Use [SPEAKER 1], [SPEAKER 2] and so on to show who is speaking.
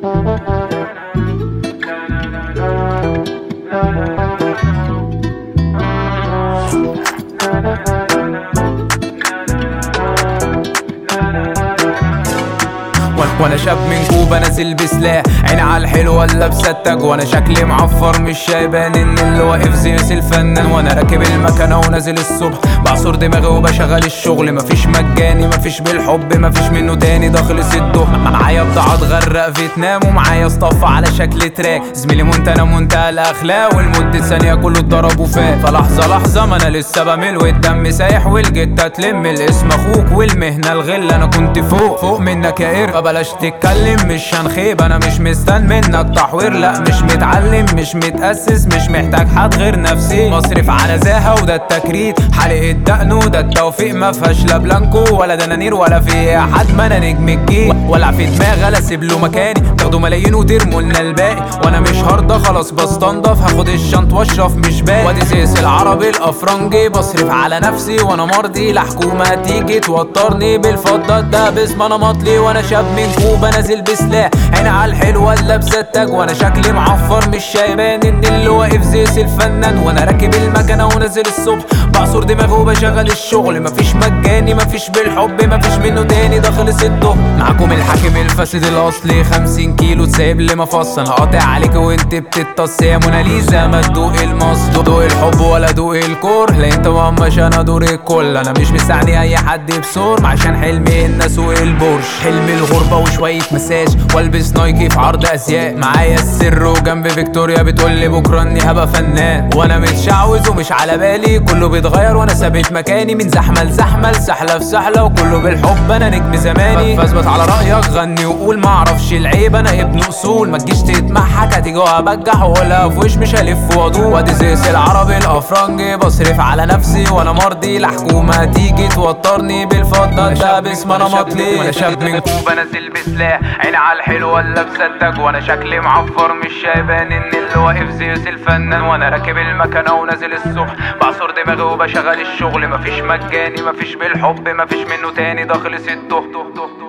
[SPEAKER 1] وانا شاب من كوبا نازل بسلاح عيني على الحلو ولا بستك وانا شكلي معفر مش شايبان ان اللي واقف زيوس الفنان وانا راكب المكنه ونازل الصبح بعصر دماغي وبشغل الشغل مفيش مجاني مفيش بالحب مفيش منه تاني ده خلص الدخ معايا بضاعة تغرق فيتنام ومعايا اصطف على شكل تراك زميلي منتنى منتهى الاخلاق والمدة ثانية كله اتضرب وفات فلحظة لحظة ما انا لسه بمل والدم سايح والجتة تلم الاسم اخوك والمهنة الغل انا كنت فوق فوق منك يا قرد فبلاش تتكلم مش هنخيب انا مش مستن منك تحوير لا مش متعلم مش متأسس مش محتاج حد غير نفسي مصرف على زاهة وده التكريت حلقة دقن وده التوفيق ما فيهاش لا بلانكو ولا دنانير ولا في حد ما انا نجم الجيل ولا في دماغي لا اسيب له مكاني تاخدوا ملايين وترموا لنا الباقي وانا مش هرضى خلاص بستنضف هاخد الشنط واشرف مش باقي وادي سيس العربي الافرنجي بصرف على نفسي وانا مرضي لا حكومه تيجي توترني بالفضه ده باسم انا مطلي وانا شاب من كوبا نازل بسلاح عيني على الحلوه ولا بستك وانا شكلي معفر مش شايبان ان اللي واقف زيس الفنان وانا راكب المكنه ونازل الصبح بعصر دماغي وبشغل الشغل مفيش مجاني مفيش بالحب مفيش منه تاني ده خلص الضهر معاكم الحاكم الفاسد الاصلي 50 كيلو تسايب لي مفصل انا قاطع عليك وانت بتتص يا موناليزا ما تدوق المص دوق الحب ولا دوق الكره لا انت مش انا دور الكل انا مش مستعني اي حد بسور عشان حلمي ان اسوق البورش حلم الغربه وشويه مساج والبس نايكي في عرض ازياء معايا السر وجنب فيكتوريا بتقول لي بكره اني هبقى فنان وانا متشعوذ ومش على بالي كله بيتغير وانا ثابت مكاني من زحمه لزحمه لسحله في سحله وكله بالحب انا نجم زماني فاثبت على رايك غني وقول ما اعرفش العيب انا ابن اصول ما تجيش تتمحك هتيجي وابجح ولا في وش مش هلف وادور وادي زيس العربي الافرنجي بصرف على نفسي وانا مرضي لا حكومه تيجي توترني بالفضه ده باسم انا مطلي وانا شاب من كوبا نازل بسلاح عيني على الحلو ولا بصدق وانا شكلي معفر مش شايبان ان اللي واقف زيوس الفنان وانا راكب المكنه ونازل الصبح بعصر دماغي وبشغل الشغل مفيش مجاني مفيش بالحب مفيش منه تاني ده خلص الضهر